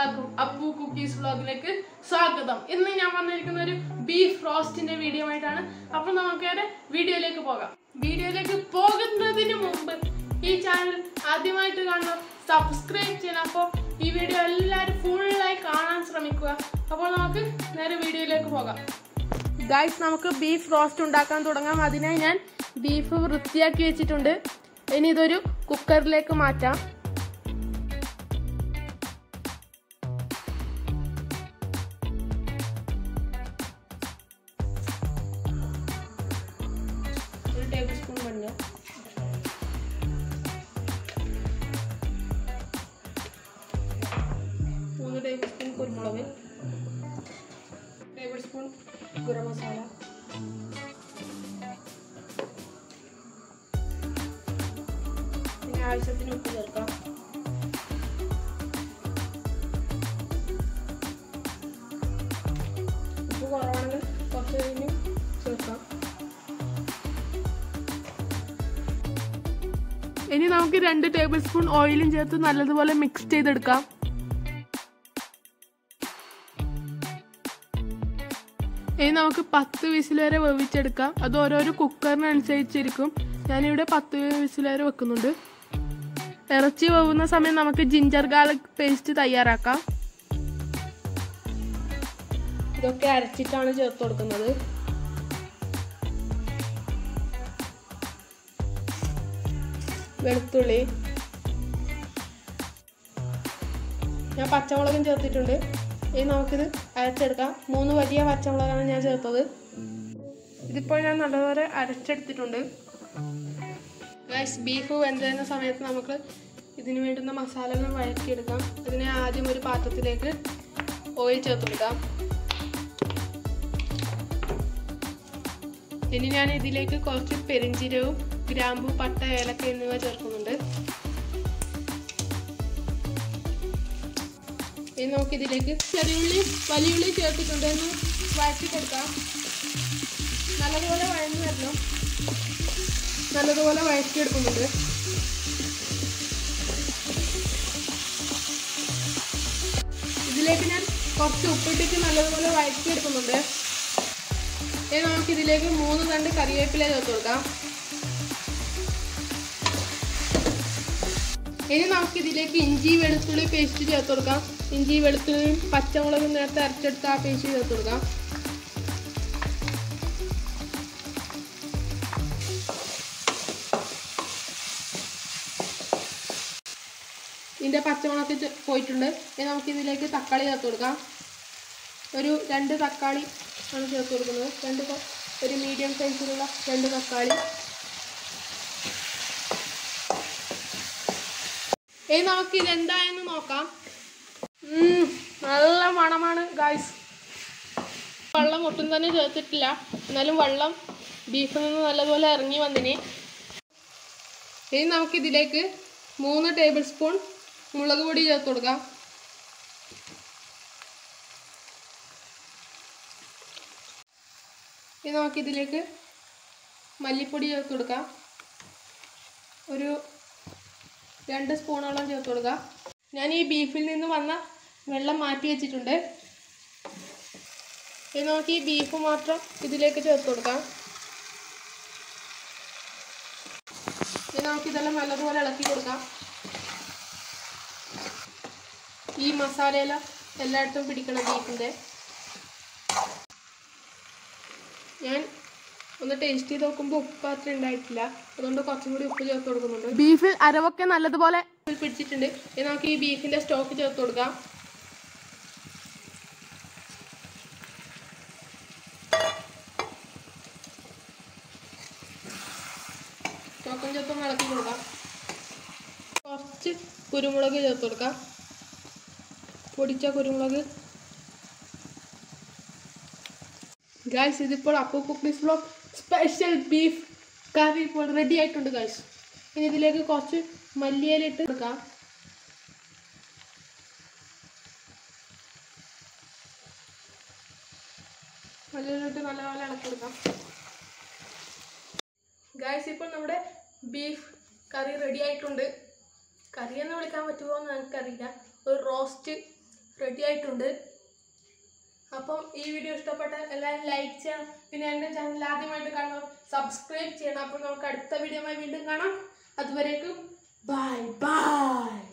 എല്ലാവർക്കും അപ്പു കുക്കീസ് വ്ളോഗിലേക്ക് സ്വാഗതം ഇന്ന് ഞാൻ വന്നിരിക്കുന്ന ഒരു ബീഫ് റോസ്റ്റിന്റെ വീഡിയോ ആയിട്ടാണ് അപ്പൊ നമുക്ക് നേരെ വീഡിയോയിലേക്ക് പോകാം വീഡിയോയിലേക്ക് പോകുന്നതിന് മുമ്പ് ഈ ചാനൽ ആദ്യമായിട്ട് കാണുന്ന സബ്സ്ക്രൈബ് ചെയ്യണം അപ്പോൾ ഈ വീഡിയോ എല്ലാവരും ഫുള്ളായി കാണാൻ ശ്രമിക്കുക അപ്പോൾ നമുക്ക് നേരെ വീഡിയോയിലേക്ക് പോകാം ഗൈസ് നമുക്ക് ബീഫ് റോസ്റ്റ് ഉണ്ടാക്കാൻ തുടങ്ങാം അതിനായി ഞാൻ ബീഫ് വൃത്തിയാക്കി വെച്ചിട്ടുണ്ട് ഇനി ഇതൊരു കുക്കറിലേക്ക് മാറ്റാം ഒരു ടേബിൾ സ്പൂൺ മഞ്ഞൾ മൂന്ന് ടേബിൾ സ്പൂൺ കുരുമുളക് ടേബിൾ സ്പൂൺ ഗരം മസാല പിന്നെ ആവശ്യത്തിന് ഉപ്പ് ചേർക്കാം ഉപ്പ് കുറവാണെങ്കിൽ കുറച്ച് കഴിഞ്ഞ് ചേർക്കാം ഇനി നമുക്ക് രണ്ട് ടേബിൾ സ്പൂൺ ഓയിലും ചേർത്ത് നല്ലതുപോലെ മിക്സ് ചെയ്തെടുക്കാം ഇനി നമുക്ക് പത്ത് വിസിൽ വരെ വേവിച്ചെടുക്കാം അത് ഓരോരോ കുക്കറിനനുസരിച്ചിരിക്കും ഞാനിവിടെ പത്ത് വിസിൽ വരെ വെക്കുന്നുണ്ട് ഇറച്ചി വേവുന്ന സമയം നമുക്ക് ജിഞ്ചർ ഗാർലിക് പേസ്റ്റ് തയ്യാറാക്കാം ഇതൊക്കെ അരച്ചിട്ടാണ് ചേർത്ത് കൊടുക്കുന്നത് വെളുത്തുള്ളി ഞാൻ പച്ചമുളകും ചേർത്തിട്ടുണ്ട് ഇനി നമുക്കിത് അരച്ചെടുക്കാം മൂന്ന് വലിയ പച്ചമുളകാണ് ഞാൻ ചേർത്തത് ഇതിപ്പോൾ ഞാൻ നല്ലപോലെ അരച്ചെടുത്തിട്ടുണ്ട് ഗൈസ് ബീഫ് വെന്തുന്ന സമയത്ത് നമുക്ക് ഇതിന് വേണ്ടുന്ന മസാലകൾ വഴറ്റിയെടുക്കാം ഇതിനെ ആദ്യം ഒരു പാത്രത്തിലേക്ക് ഓയിൽ ചേർത്ത് കൊടുക്കാം ഇനി ഞാൻ ഇതിലേക്ക് കുറച്ച് പെരിഞ്ചീരവും ഗ്രാമ്പു പട്ട ഏലക്ക എന്നിവ ചേർക്കുന്നുണ്ട് ഇനി നമുക്ക് ഇതിലേക്ക് ചെറിയുള്ളി വലിയുള്ളി ചേർത്തിട്ടുണ്ട് എന്ന് വഴറ്റി കൊടുക്കാം നല്ലതുപോലെ വഴന്നു വരണം നല്ലതുപോലെ വഴറ്റിയെടുക്കുന്നുണ്ട് ഇതിലേക്ക് ഞാൻ കുറച്ച് ഉപ്പിട്ടിട്ട് നല്ലതുപോലെ വഴറ്റിയെടുക്കുന്നുണ്ട് ഇനി നമുക്ക് ഇതിലേക്ക് മൂന്ന് തണ്ട് കറിവേപ്പില ചേർത്ത് കൊടുക്കാം ഇനി നമുക്ക് ഇതിലേക്ക് ഇഞ്ചി വെളുത്തുള്ളി പേസ്റ്റ് ചേർത്ത് കൊടുക്കാം ഇഞ്ചി വെളുത്തുള്ളിയും പച്ചമുളകും നേരത്തെ അരച്ചെടുത്ത് ആ പേസ്റ്റ് ചേർത്ത് കൊടുക്കാം ഇതിൻ്റെ പച്ചമുളക് ചെ- പോയിട്ടുണ്ട് ഇനി നമുക്ക് ഇതിലേക്ക് തക്കാളി ചേർത്ത് കൊടുക്കാം ഒരു രണ്ട് തക്കാളി ആണ് ചേർത്ത് കൊടുക്കുന്നത് രണ്ട് കൊ- ഒരു മീഡിയം സൈസിലുള്ള രണ്ട് തക്കാളി ഇനി നമുക്ക് ഇതെന്തായെന്ന് നോക്കാം ഉം, നല്ല മണമാണ് ഗായ്സ് വെള്ളം ഒട്ടും തന്നെ ചേർത്തിട്ടില്ല എന്നാലും വെള്ളം ബീഫിൽ നിന്ന് നല്ലതുപോലെ ഇറങ്ങി വന്നിന് ഇനി നമുക്ക് ഇതിലേക്ക് മൂന്ന് ടേബിൾ സ്പൂൺ മുളക് പൊടി ചേർത്ത് കൊടുക്കാം ഇനി നമുക്ക് ഇതിലേക്ക് മല്ലിപ്പൊടി ചേർത്ത് കൊടുക്കാം ഒരു രണ്ട് സ്പൂണോളം ചേർത്ത് കൊടുക്കുക ഞാൻ ഈ ബീഫിൽ നിന്ന് വന്ന വെള്ളം മാറ്റി വെച്ചിട്ടുണ്ട് ഇനി നമുക്ക് ഈ ബീഫ് മാത്രം ഇതിലേക്ക് ചേർത്ത് കൊടുക്കാം ഇനി നമുക്ക് ഇതെല്ലാം നല്ലതുപോലെ ഇളക്കി കൊടുക്കാം ഈ മസാലയെല്ലാം എല്ലായിടത്തും പിടിക്കണം ബീഫിൻ്റെ ഞാൻ ഒന്ന് ടേസ്റ്റ് ചെയ്ത് നോക്കുമ്പോൾ ഉപ്പ് അത്ര ഉണ്ടായിട്ടില്ല അതുകൊണ്ട് കുറച്ചും കൂടി ഉപ്പ് ചേർത്ത് കൊടുക്കുന്നുണ്ട് ബീഫിൽ അരവൊക്കെ നല്ലതുപോലെ പിടിച്ചിട്ടുണ്ട് ഇനി നമുക്ക് ഈ ബീഫിന്റെ സ്റ്റോക്ക് ചേർത്ത് കൊടുക്കാം സ്റ്റോക്കും ചേർത്ത് ഒന്ന് ഇളക്കി കൊടുക്കാം കുറച്ച് കുരുമുളക് ചേർത്ത് കൊടുക്കാം പൊടിച്ച കുരുമുളക് ഗായ്സ് ഇതിപ്പോൾ Appu cookies vlog special beef curry ഇപ്പോൾ റെഡി ആയിട്ടുണ്ട് ഗായ്സ് ഇനി ഇതിലേക്ക് കുറച്ച് മല്ലിയിലിട്ട് കൊടുക്കാം മല്ലിയിലിട്ട് നല്ലപോലെ ഇളക്കി കൊടുക്കാം ഗായ്സ് ഇപ്പോൾ നമ്മുടെ ബീഫ് കറി റെഡി ആയിട്ടുണ്ട് കറി എന്ന് വിളിക്കാൻ പറ്റുമോ എന്ന് എനിക്കറിയില്ല ഒരു റോസ്റ്റ് റെഡി ആയിട്ടുണ്ട് അപ്പം ഈ വീഡിയോ ഇഷ്ടപ്പെട്ട എല്ലാവരും ലൈക്ക് ചെയ്യണം പിന്നെ എൻ്റെ ചാനൽ ആദ്യമായിട്ട് കാണണം സബ്സ്ക്രൈബ് ചെയ്യണം അപ്പം നമുക്ക് അടുത്ത വീഡിയോയുമായി വീണ്ടും കാണാം അതുവരേക്കും ബൈ ബൈ